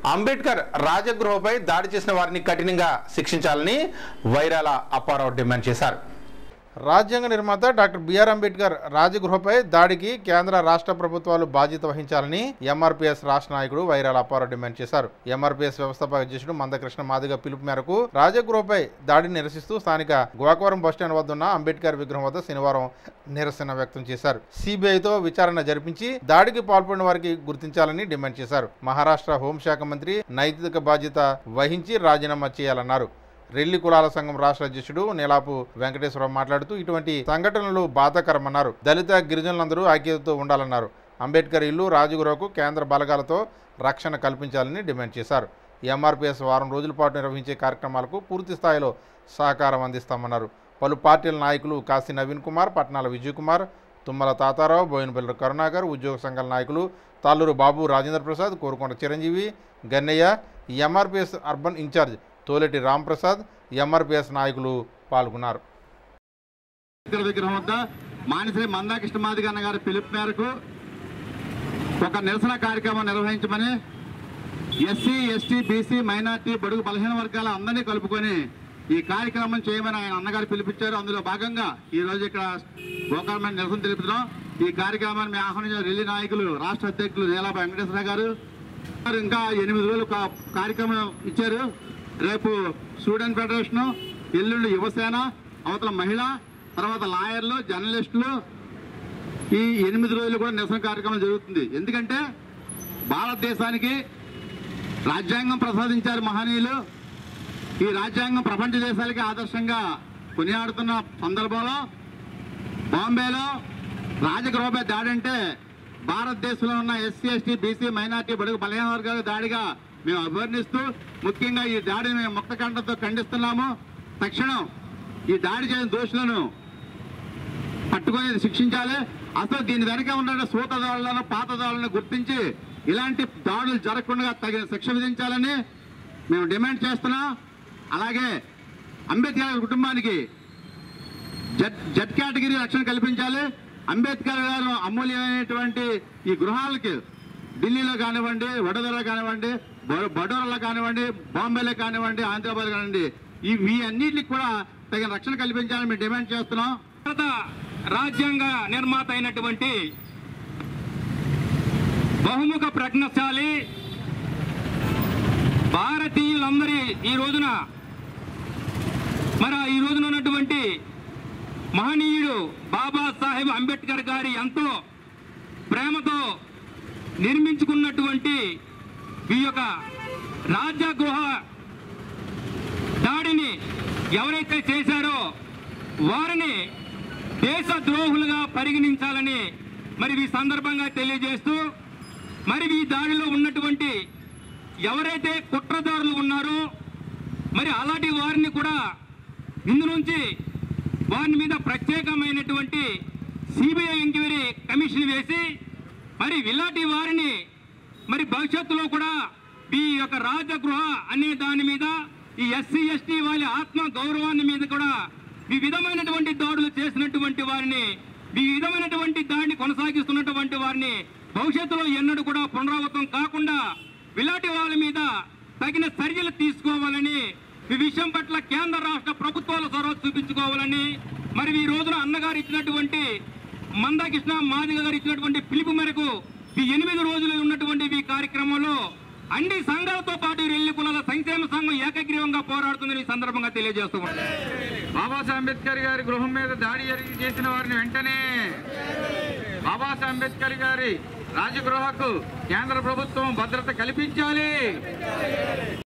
అంబేద్కర్ రాజగృహపై దాడి చేసిన వారిని కఠినంగా శిక్షించాలని వైరాల అప్పారావు డిమాండ్ చేశారు రాజ్యాంగ నిర్మాత డాక్టర్ బిఆర్ అంబేద్కర్ రాజగృహపై దాడికి కేంద్ర రాష్ట్ర ప్రభుత్వాలు బాధ్యత వహించాలని ఎంఆర్పీఎస్ రాష్ట్ర నాయకుడు వైరాల అప్పారావు డిమాండ్ చేశారు ఎంఆర్పీఎస్ వ్యవస్థాపక అధ్యక్షుడు మందకృష్ణ మాదిగ పిలుపు మేరకు రాజగృహపై దాడిని నిరసిస్తూ స్థానిక గోకవరం బస్టాండ్ వద్ద ఉన్న అంబేద్కర్ విగ్రహం వద్ద శనివారం నిరసన వ్యక్తం చేశారు సిబిఐతో విచారణ జరిపించి దాడికి పాల్పడిన వారికి గుర్తించాలని డిమాండ్ చేశారు మహారాష్ట్ర హోంశాఖ మంత్రి నైతిక బాధ్యత వహించి రాజీనామా చేయాలన్నారు రెల్లి కులాల సంఘం రాష్ట్ర అధ్యక్షుడు నీలాపు వెంకటేశ్వరరావు మాట్లాడుతూ ఇటువంటి సంఘటనలు బాధాకరమన్నారు దళిత గిరిజనులందరూ ఐక్యతతో ఉండాలన్నారు అంబేద్కర్ ఇల్లు రాజగురువుకు కేంద్ర బలగాలతో రక్షణ కల్పించాలని డిమాండ్ చేశారు ఎంఆర్పీఎస్ వారం రోజుల పాటు నిర్వహించే కార్యక్రమాలకు పూర్తి స్థాయిలో సహకారం అందిస్తామన్నారు పలు పార్టీల నాయకులు కాశీ నవీన్ కుమార్ పట్నాల విజయ్ కుమార్ తుమ్మల తాతారావు బోయినపల్లి కరుణాకర్ ఉద్యోగ సంఘాల నాయకులు Talluri Babu Rajendra Prasad Korukonda Chiranjeevi Gannayya MRPS urban in charge Toleti Ramprasad MRPS నాయకులు పాల్గొన్నారు అంబేద్కర్ విగ్రహం వద్ద మానిశ్రీ మందాకృష్ణ మాదిగన్న గారి పిలుపు మేరకు ఒక నిరసన కార్యక్రమం నిర్వహించమని ఎస్సీ ఎస్టీ బీసీ మైనార్టీ బడుగు బలహీన వర్గాల అందరినీ కలుపుకొని ఈ కార్యక్రమం చేయమని ఆయన అన్నగారు పిలిపించారు అందులో భాగంగా ఈ రోజు ఇక్కడ గోకర్ణ నిరసన తెలుపుతున్నాం ఈ కార్యక్రమాన్ని మేము ఆహ్వానించిన ఢిల్లీ నాయకులు రాష్ట్ర అధ్యక్షులు నీలాబ వెంకటేశ్వర గారు వారు ఇంకా ఎనిమిది రోజులు కా- కార్యక్రమం ఇచ్చారు రేపు స్టూడెంట్ ఫెడరేషను ఎల్లుండి యువసేన అవతల మహిళ తర్వాత లాయర్లు జర్నలిస్టులు ఈ ఎనిమిది రోజులు కూడా నిరసన కార్యక్రమం జరుగుతుంది ఎందుకంటే భారతదేశానికి రాజ్యాంగం ప్రసాదించారు మహనీయులు ఈ రాజ్యాంగం ప్రపంచ దేశాలకి ఆదర్శంగా కొనియాడుతున్న సందర్భంలో బాంబేలో రాజగృహపై దాడి అంటే భారతదేశంలో ఉన్న ఎస్సీ ఎస్టీ బీసీ మైనార్టీ బడుగు బలహీన వర్గాల దాడిగా మేము అభివర్ణిస్తూ ముఖ్యంగా ఈ దాడిని మేము ముక్త కంఠంతో ఖండిస్తున్నాము తక్షణం ఈ దాడి చేసిన దోషులను పట్టుకొని శిక్షించాలి అసలు దీని వెనక ఉన్న సూతదారులను పాతదారులను గుర్తించి ఇలాంటి దాడులు జరగకుండా తగిన శిక్ష విధించాలని మేము డిమాండ్ చేస్తున్నాం అలాగే అంబేద్కర్ గారి కుటుంబానికి జడ్ జడ్ కేటగిరీ రక్షణ కల్పించాలి అంబేద్కర్ గారు అమూల్యమైనటువంటి ఈ గృహాలకి ఢిల్లీలో కానివ్వండి వడోదరలో కానివ్వండి బ- బడోరాలో కానివ్వండి బాంబేలో కానివ్వండి ఆంధ్రాబాద్ కానివ్వండి ఈ ఈ అన్నిటికి కూడా తగిన రక్షణ కల్పించాలని మేము డిమాండ్ చేస్తున్నాం భారత రాజ్యాంగ నిర్మాత అయినటువంటి బహుముఖ ప్రజ్ఞశాలి భారతీయులందరి ఈ రోజున మరి ఈ రోజున ఉన్నటువంటి మహనీయుడు బాబాసాహెబ్ అంబేద్కర్ గారి ఎంతో ప్రేమతో నిర్మించుకున్నటువంటి ఈ యొక్క రాజ్యగృహ దాడిని ఎవరైతే చేశారో వారిని దేశ ద్రోహులుగా పరిగణించాలని మరి ఈ సందర్భంగా తెలియజేస్తూ మరి ఈ దాడిలో ఉన్నటువంటి ఎవరైతే కుట్రదారులు ఉన్నారో మరి అలాంటి వారిని కూడా ఇందు నుంచి వారి మీద ప్రత్యేకమైనటువంటి సిబిఐ ఎంక్వైరీ కమిషన్ వేసి మరి ఇలాంటి వారిని మరి భవిష్యత్తులో కూడా ఈ యొక్క రాజగృహ అనే దాని మీద ఈ ఎస్సీ ఎస్టీ వాళ్ళ ఆత్మ గౌరవాన్ని మీద కూడా ఈ విధమైనటువంటి దాడులు చేసినటువంటి వారిని ఈ విధమైనటువంటి దాడిని కొనసాగిస్తున్నటువంటి వారిని భవిష్యత్తులో ఎన్నడూ కూడా పునరావృతం కాకుండా ఇలాంటి వాళ్ళ మీద తగిన చర్యలు తీసుకోవాలని ఈ విషయం పట్ల కేంద్ర రాష్ట్ర ప్రభుత్వాలు చొరవ చూపించుకోవాలని మరి ఈ రోజున అన్నగారు ఇచ్చినటువంటి మందాకృష్ణ మాదిగ గారు ఇచ్చినటువంటి పిలుపు మేరకు ఈ ఎనిమిది రోజులు ఉన్నటువంటి ఈ కార్యక్రమంలో అన్ని సంఘాలతో పాటు రెల్లి కులాల సంక్షేమ సంఘం ఏకగ్రీవంగా పోరాడుతుందని ఈ సందర్భంగా తెలియజేస్తున్నాం బాబాసాహెబ్ అంబేద్కర్ గారి గృహం మీద దాడి జరిగి చేసిన వారిని వెంటనే బాబాసాహెబ్ అంబేద్కర్ గారి రాజగృహకు కేంద్ర ప్రభుత్వం భద్రత కల్పించాలి